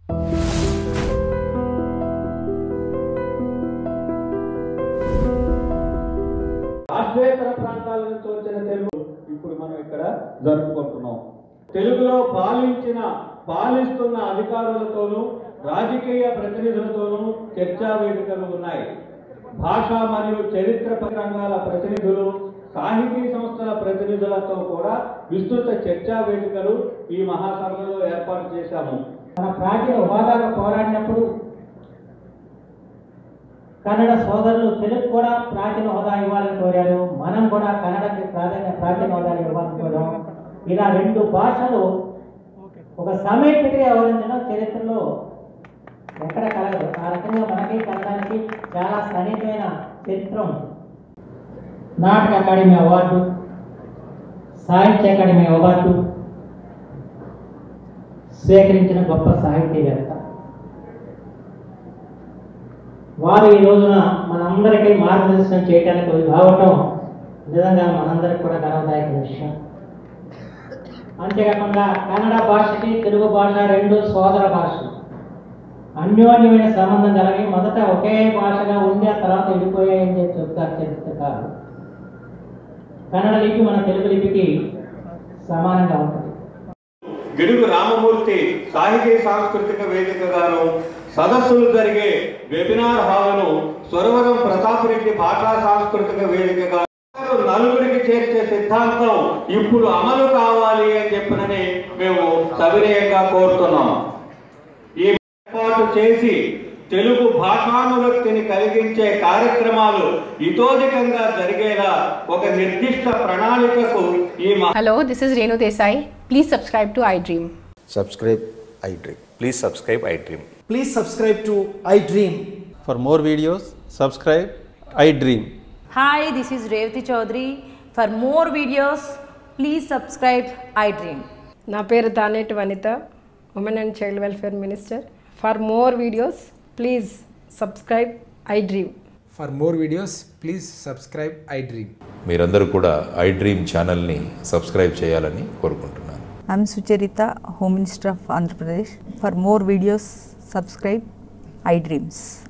రాష్ట్రేతర ప్రాంతాల నుంచి వచ్చిన తెలుగు ఇప్పుడు మనం ఇక్కడ జరుపుకుంటున్నాం తెలుగులో పాలించిన పాలిస్తున్న అధికారులతోనూ రాజకీయ ప్రతినిధులతోనూ చర్చా వేదికలు ఉన్నాయి భాష మరియు చరిత్ర రంగాల ప్రతినిధులు సాహితీ సంస్థల ప్రతినిధులతో కూడా విస్తృత చర్చా వేదికలు ఈ మహాసభలో ఏర్పాటు చేశాము మన ప్రాచీన హోదాగా పోరాడినప్పుడు కన్నడ సోదరులు తెలుగు కూడా ప్రాచీన హోదా ఇవ్వాలని కోరారు మనం కూడా కన్నడకి ప్రాధాన్య ప్రాచీన హోదాని ఇవ్వాలని కోరాం ఇలా రెండు భాషలు ఒక సమైక్యతగా వ్యవహరించడం చరిత్రలో ఎక్కడ కలగదు ఆ రకంగా మనకి కన్నడానికి చాలా సన్నిహితమైన చరిత్ర ఉంది నాటక అకాడమీ అవార్డు సాహిత్య అకాడమీ అవార్డు స్వీకరించిన గొప్ప సాహితీవేత్త వారు ఈ రోజున మనందరికీ మార్గదర్శనం చేయడానికి రావటం నిజంగా మనందరికి కూడా గర్వదాయక విషయం అంతేకాకుండా కన్నడ భాషకి తెలుగు భాష రెండు సోదర భాషలు అన్యోన్యమైన సంబంధం కలిగి మొదట ఒకే భాషగా ఉండి ఆ తర్వాత విడిపోయాయని చెప్పి చెప్తారు చరిత్రకారులు కన్నడ లిపి మన తెలుగు లిపికి సమానంగా ఉంటుంది గిడుగు రామమూర్తి సాహితీ సాంస్కృతిక వేదికగాను సదస్సులు జరిగే వెబినార్ హాలును స్వరవరం ప్రతాపరెడ్డి భాషా సాంస్కృతిక వేదికగా నలుగురికి చేర్చే సిద్ధాంతం ఇప్పుడు అమలు కావాలి అని చెప్పినని మేము సవినయంగా కోరుతున్నాం ఈ ఏర్పాటు చేసి తెలుగు భాషానురక్తిని కలిగించే కార్యక్రమాలు ఇతోధికంగా జరిగేలా ఒక నిర్దిష్ట ప్రణాళికకు ఈ మహా Hello, this is Renu Desai. Please subscribe to iDream. subscribe iDream. Please subscribe iDream. Please subscribe to iDream. For more videos, subscribe iDream. Hi, this is Revati Chaudhary. For more videos, please subscribe iDream. నా పేరు Taneti Vanitha women and child welfare minister for more videos please subscribe iDream For more videos, please subscribe iDream. మీరందరూ కూడా iDream ఛానల్ని subscribe చేయాలని కోరుకుంటున్నాను I'm Sucharita, Home Minister of Andhra Pradesh. For more videos, subscribe iDreams.